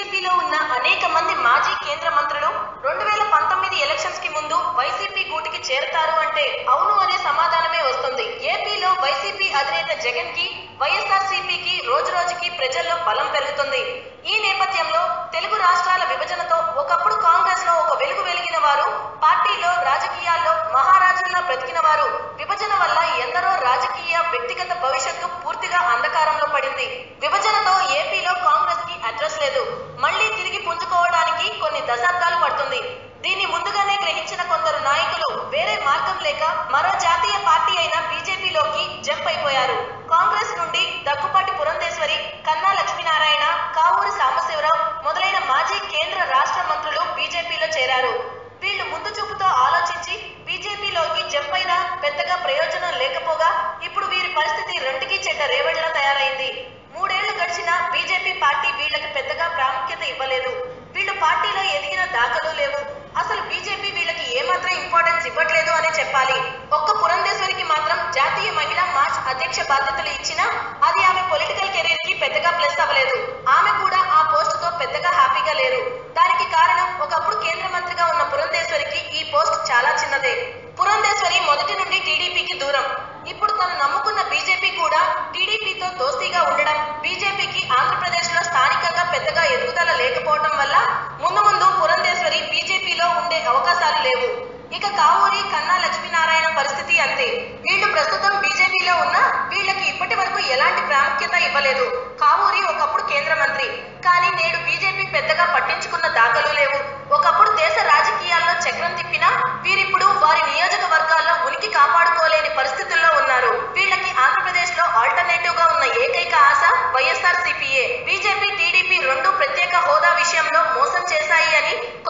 బీజేపీలో ఉన్న అనేక మంది మాజీ కేంద్ర మంత్రులు రెండు వేల పంతొమ్మిది ఎలక్షన్స్ కి ముందు వైసీపీ గూటికి చేరతారు అంటే అవును అనే సమాధానమే వస్తుంది ఏపీలో వైసీపీ అధినేత జగన్ కి వైఎస్ఆర్ కి రోజు రోజుకి ప్రజల్లో బలం పెరుగుతుంది ఈ నేపథ్యంలో తెలుగు రాష్ట్రాల విభజనతో ఒకప్పుడు కాంగ్రెస్ లో ఒక వెలుగు వెలిగిన వారు పార్టీలో రాజకీయాల్లో మహారాజుల్లా బ్రతికిన వారు విభజన వల్ల ఎందరో రాజకీయ వ్యక్తిగత భవిష్యత్తు పూర్తిగా అంధకారంలో పడింది విభజనతో ఏపీలో కాంగ్రెస్ కి అడ్రస్ లేదు మళ్ళీ తిరిగి పుంజుకోవడానికి కొన్ని దశాబ్దాలు పడుతుంది దీన్ని ముందుగానే గ్రహించిన కొందరు నాయకులు వేరే మార్గం లేక మరో జాతీయ పార్టీ అయిన బీజేపీలోకి జంప్ అయిపోయారు కాంగ్రెస్ నుండి దగ్గుపాటి పురంధేశ్వరి కన్నా లక్ష్మీనారాయణ కావూరి సాంబశివరావు మొదలైన మాజీ కేంద్ర రాష్ట్ర మంత్రులు బీజేపీలో చేరారు వీళ్ళు ముందు చూపుతో ఆలోచించి బీజేపీలోకి జంప్ అయినా పెద్దగా ప్రయోజనం లేకపోగా ఇప్పుడు వీరి పరిస్థితి రెండుకి చెడ్డ రేవడిలా తయారైంది మూడేళ్లు గడిచినా బీజేపీ పార్టీ వీళ్ళకి పెద్దగా ప్రాముఖ్యత ఇవ్వలేదు వీళ్ళు పార్టీలో ఎదిగిన దాఖలు లేవు అసలు బీజేపీ వీళ్ళకి ఏమాత్రం ఇంపార్టెన్స్ ఇవ్వట్లేదు అనే చెప్పాలి ఒక్క పురంధేశ్వరికి మాత్రం జాతీయ మహిళా మార్చ్ అధ్యక్ష బాధ్యతలు ఇచ్చినా అది ఆమె పొలిటికల్ కెరీర్ కి పెద్దగా ప్లస్ అవ్వలేదు ఆమె కూడా ఆ పోస్ట్ తో పెద్దగా హ్యాపీగా లేరు దానికి కారణం ఒకప్పుడు కేంద్ర మంత్రిగా ఉన్న పురంధేశ్వరికి ఈ పోస్ట్ చాలా చిన్నదే పురంధేశ్వరి మొదటి నుండి టీడీపీకి దూరం ఇప్పుడు తను నమ్ముకున్న బీజేపీ కూడా టీడీపీతో దోస్తీగా ఉండడం బీజేపీకి ఆంధ్రప్రదేశ్ లో స్థానికంగా పెద్దగా ఎదుగుదల లేకపోవడం వల్ల ముందు ముందు పురంధేశ్వరి బీజేపీలో ఉండే అవకాశాలు లేవు ఇక కావూరి కన్నా లక్ష్మీనారాయణ పరిస్థితి అంతే వీళ్ళు ప్రస్తుతం బీజేపీలో ఉన్న వీళ్ళకి ఇప్పటి వరకు ఎలాంటి ప్రాముఖ్యత ఇవ్వలేదు కావూరి ఒకప్పుడు కేంద్ర మంత్రి కానీ నేడు బీజేపీ పెద్దగా పట్టించుకున్న దాఖలు లేవు ఒకప్పుడు దేశ రాజకీయాల్లో చక్రం తిప్పినా వీరిప్పుడు వారి నియోజకవర్గాల్లో ఉనికి కాపాడుకోలేని పరిస్థితుల్లో ఉన్నారు వీళ్ళకి ఆంధ్రప్రదేశ్ లో ఆల్టర్నేటివ్ గా ఉన్న ఏకైక ఆశ వైఎస్ఆర్ సిపిఏ బీజేపీ టీడీపీ రెండు ప్రత్యేక హోదా విషయంలో మోసం చేశాయి అని